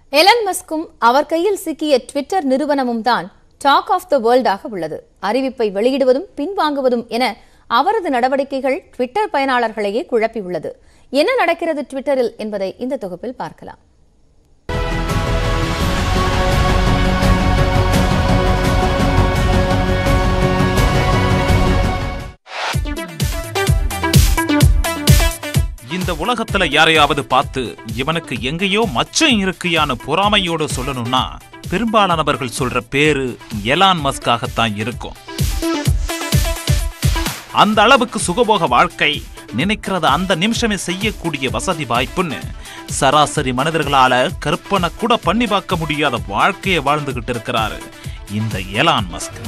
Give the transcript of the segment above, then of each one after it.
Elon மஸ்கும் அவர் கையில் சிக்கிய Twitter நிறுவனமும் தான் டாக் ஆஃப் த வேர்ல்டாக உள்ளது அறிவிப்பை வெளியிடுவதும் பின்வாங்குவதும் என அவரது நடவடிக்கைகள் ட்விட்டர் பயனாளர்களையே குழப்பியுள்ளது என்ன நடக்கிறது ட்விட்டரில் என்பதை இந்த தொகுப்பில் பார்க்கலாம் இந்த உலகத்துல யாரையாவது பார்த்து இவனுக்கு எங்கேயோ மச்சம் இருக்குயான்னு பொறாமையோட சொல்லணும்னா பெரும்பாலானவர்கள் சொல்ற பேரு எலான் மஸ்காகத்தான் இருக்கும் அந்த அளவுக்கு சுகபோக வாழ்க்கை நினைக்கிறத அந்த நிமிஷமே செய்யக்கூடிய வசதி வாய்ப்புன்னு சராசரி மனிதர்களால கற்பனை கூட பண்ணி பார்க்க முடியாத வாழ்க்கையை வாழ்ந்துகிட்டு இருக்கிறாரு இந்த எலான் மஸ்க்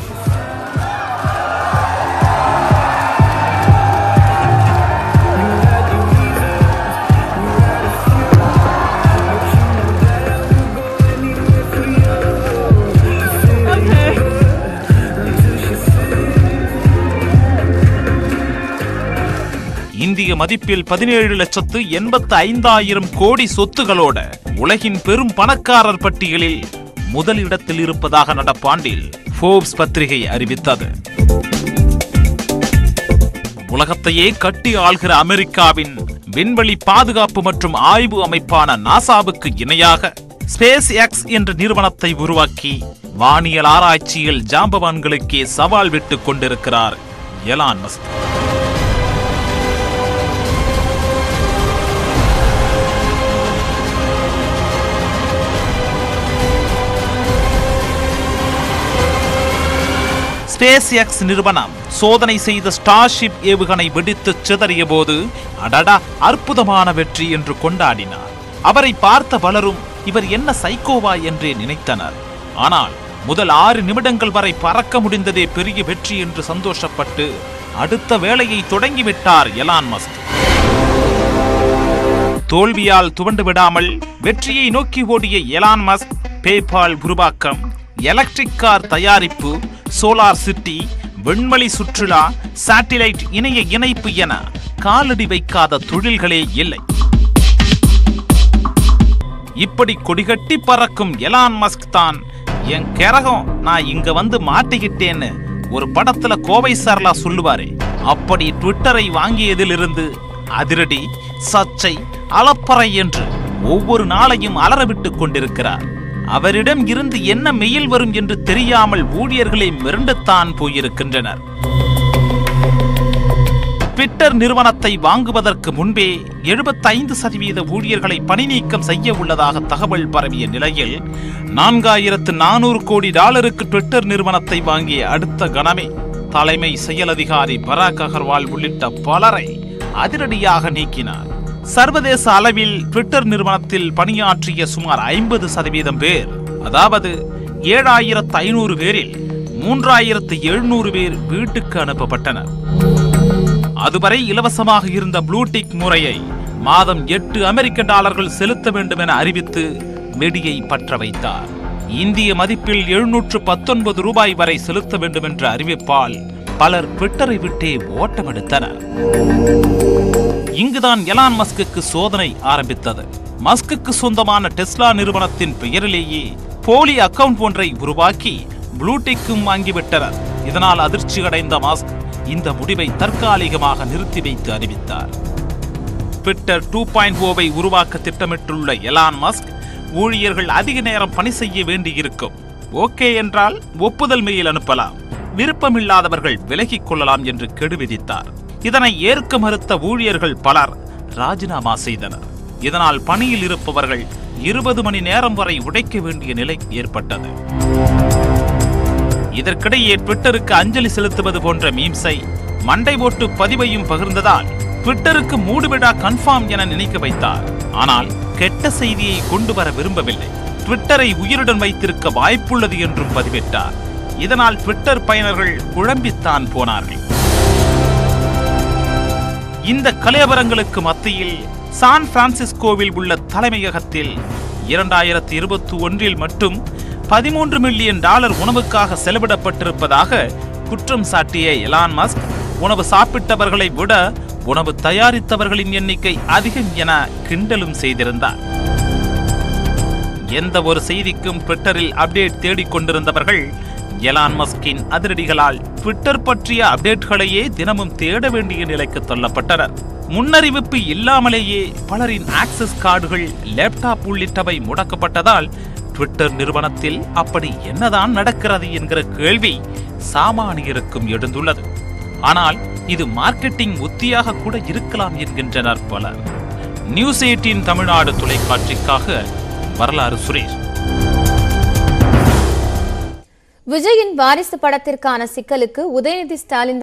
இந்திய மதிப்பில் பதினேழு லட்சத்து எண்பத்து ஐந்தாயிரம் கோடி சொத்துகளோட உலகின் பெரும் பணக்காரர் பட்டியலில் முதல் இடத்தில் இருப்பதாக நடப்பாண்டில் ஃபோர்ப்ஸ் பத்திரிகை அறிவித்தது உலகத்தையே கட்டி ஆள்கிற அமெரிக்காவின் விண்வெளி பாதுகாப்பு மற்றும் ஆய்வு அமைப்பான நாசாவுக்கு இணையாக ஸ்பேஸ் எக்ஸ் என்ற நிறுவனத்தை உருவாக்கி வானியல் ஆராய்ச்சியில் ஜாம்பவான்களுக்கே சவால் விட்டுக் கொண்டிருக்கிறார் எலான் மஸ்க் ஸ்பேஸ் எக்ஸ் நிறுவனம் சோதனை செய்த ஸ்டார்ஷிப் ஏவுகணை வெடித்து சிதறிய போது அடடா அற்புதமான வெற்றி என்று கொண்டாடினார் அவரை பார்த்த பலரும் இவர் என்ன சைக்கோவா என்றே நினைத்தனர் ஆனால் முதல் ஆறு நிமிடங்கள் வரை பறக்க முடிந்ததே பெரிய வெற்றி என்று சந்தோஷப்பட்டு அடுத்த வேலையை தொடங்கிவிட்டார் எலான் மஸ்க் தோல்வியால் துவண்டு விடாமல் வெற்றியை நோக்கி ஓடிய எலான் மஸ்க் பேபால் உருவாக்கம் எலக்ட்ரிக் கார் தயாரிப்பு சோலார் சிட்டி விண்வெளி சுற்றுலா சாட்டிலைட் இணைய இணைப்பு என காலடி வைக்காத தொழில்களே இல்லை இப்படி கொடிகட்டி பறக்கும் எலான் மஸ்க் தான் என் கரகம் நான் இங்க வந்து மாட்டிக்கிட்டேன்னு ஒரு படத்துல கோவை சார்லா சொல்லுவாரே அப்படி ட்விட்டரை வாங்கியதிலிருந்து அதிரடி சர்ச்சை அலப்பறை என்று ஒவ்வொரு நாளையும் அலறவிட்டுக் கொண்டிருக்கிறார் அவரிடம் இருந்து என்ன மெயில் வரும் என்று தெரியாமல் ஊழியர்களை மிரண்டுத்தான் போயிருக்கின்றனர் ட்விட்டர் நிறுவனத்தை வாங்குவதற்கு முன்பே 75% சதவீத ஊழியர்களை பணி நீக்கம் செய்ய உள்ளதாக தகவல் பரவிய நிலையில் நான்காயிரத்து நானூறு கோடி டாலருக்கு ட்விட்டர் நிறுவனத்தை வாங்கிய அடுத்த கணமே தலைமை செயல் அதிகாரி பராக் அகர்வால் உள்ளிட்ட பலரை அதிரடியாக நீக்கினார் சர்வதேச அளவில் ட்விட்டர் நிறுவனத்தில் பணியாற்றிய சுமார் ஐம்பது சதவீதம் பேர் அதாவது ஏழாயிரத்து ஐநூறு பேரில் மூன்றாயிரத்து எழுநூறு பேர் வீட்டுக்கு அனுப்பப்பட்டனர் அதுவரை இலவசமாக இருந்த ப்ளூடிக் முறையை மாதம் எட்டு அமெரிக்க டாலர்கள் செலுத்த வேண்டும் என அறிவித்து வெடியை பற்ற வைத்தார் இந்திய மதிப்பில் எழுநூற்று பத்தொன்பது ரூபாய் வரை செலுத்த வேண்டும் என்ற அறிவிப்பால் பலர் ட்விட்டரை விட்டே ஓட்டமெடுத்தனர் இங்குதான் எலான் மஸ்குக்கு சோதனை ஆரம்பித்தது மஸ்குக்கு சொந்தமான டெஸ்லா நிறுவனத்தின் பெயரிலேயே போலி அக்கவுண்ட் ஒன்றை உருவாக்கி ப்ளூடிக்கும் வாங்கிவிட்டனர் இதனால் அதிர்ச்சி அடைந்த மாஸ்க் இந்த முடிவை தற்காலிகமாக நிறுத்தி வைத்து அறிவித்தார் ட்விட்டர் டூ பாயிண்ட் ஓவை உருவாக்க திட்டமிட்டுள்ள எலான் மஸ்க் ஊழியர்கள் அதிக நேரம் பணி செய்ய வேண்டியிருக்கும் ஓகே என்றால் ஒப்புதல் மெயில் அனுப்பலாம் விருப்பமில்லாதவர்கள் விலகிக் கொள்ளலாம் என்று கெடு விதித்தார் இதனை ஏற்க மறுத்த ஊழியர்கள் பலர் ராஜினாமா செய்தனர் இதனால் பணியில் இருப்பவர்கள் இருபது மணி நேரம் வரை உடைக்க வேண்டிய நிலை ஏற்பட்டது இதற்கிடையே ட்விட்டருக்கு அஞ்சலி செலுத்துவது போன்ற மீம்ஸை மண்டை ஓட்டு பதிவையும் பகிர்ந்ததால் ட்விட்டருக்கு மூடுவிடா கன்ஃபார்ம் என நினைக்க வைத்தார் ஆனால் கெட்ட செய்தியை கொண்டு வர விரும்பவில்லை ட்விட்டரை உயிருடன் வைத்திருக்க வாய்ப்புள்ளது என்றும் பதிவிட்டார் இதனால் ட்விட்டர் பயனர்கள் குழம்பித்தான் போனார்கள் இந்த கலேபரங்களுக்கு மத்தியில் சான் பிரான்சிஸ்கோவில் உள்ள தலைமையகத்தில் இரண்டாயிரத்தி இருபத்தி ஒன்றில் மட்டும் பதிமூன்று மில்லியன் டாலர் உணவுக்காக செலவிடப்பட்டிருப்பதாக குற்றம் சாட்டிய எலான் மஸ்க் உணவு சாப்பிட்டவர்களை விட உணவு தயாரித்தவர்களின் எண்ணிக்கை அதிகம் என கிண்டலும் செய்திருந்தார் எந்த ஒரு செய்திக்கும் ட்விட்டரில் அப்டேட் தேடிக் கொண்டிருந்தவர்கள் எலான் மஸ்கின் அதிரடிகளால் ட்விட்டர் பற்றிய அப்டேட்களையே தினமும் தேட வேண்டிய நிலைக்கு தள்ளப்பட்டனர் முன்னறிவிப்பு இல்லாமலேயே பலரின் ஆக்சஸ் கார்டுகள் லேப்டாப் உள்ளிட்டவை முடக்கப்பட்டதால் ட்விட்டர் நிறுவனத்தில் அப்படி என்னதான் நடக்கிறது என்கிற கேள்வி சாமானியருக்கும் எழுந்துள்ளது ஆனால் இது மார்க்கெட்டிங் உத்தியாக கூட இருக்கலாம் என்கின்றனர் பலர் நியூஸ் எயிட்டீன் தமிழ்நாடு தொலைக்காட்சிக்காக வரலாறு சுரேஷ் விஜயின் வாரிசு படத்திற்கான சிக்கலுக்கு உதயநிதி ஸ்டாலின்